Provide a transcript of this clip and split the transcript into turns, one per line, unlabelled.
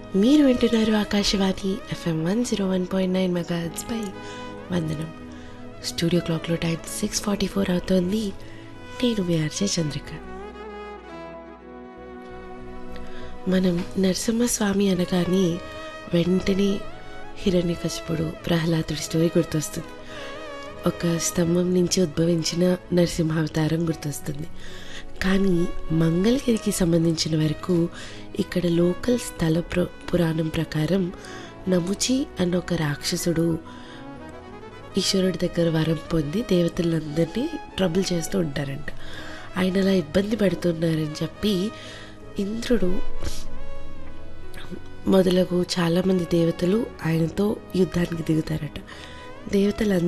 మీరు వింటున్నారు Akashvani FM one zero one point nine megahertz పై వందనం స్టూడియో క్లాక్లో టైం సిక్స్ ఫార్టీ ఫోర్ అవుతోంది నేను మీ ఆర్జే చంద్రిక మనం నరసింహస్వామి అనగానే వెంటనే హిరణ్యకశిపుడు ప్రహ్లాదుడి స్టోరీ గుర్తొస్తుంది ఒక స్తంభం నుంచి ఉద్భవించిన నరసింహావతారం గుర్తొస్తుంది కానీ మంగళగిరికి సంబంధించిన వరకు ఇక్కడ లోకల్ స్థల ప్ర పురాణం ప్రకారం నముచి అన్న ఒక రాక్షసుడు ఈశ్వరుడి దగ్గర వరం పొంది దేవతలందరినీ ట్రబుల్ చేస్తూ ఉంటారంట ఆయన అలా ఇబ్బంది పడుతున్నారని చెప్పి ఇంద్రుడు మొదలగు చాలామంది దేవతలు ఆయనతో యుద్ధానికి దిగుతారట దేవతలు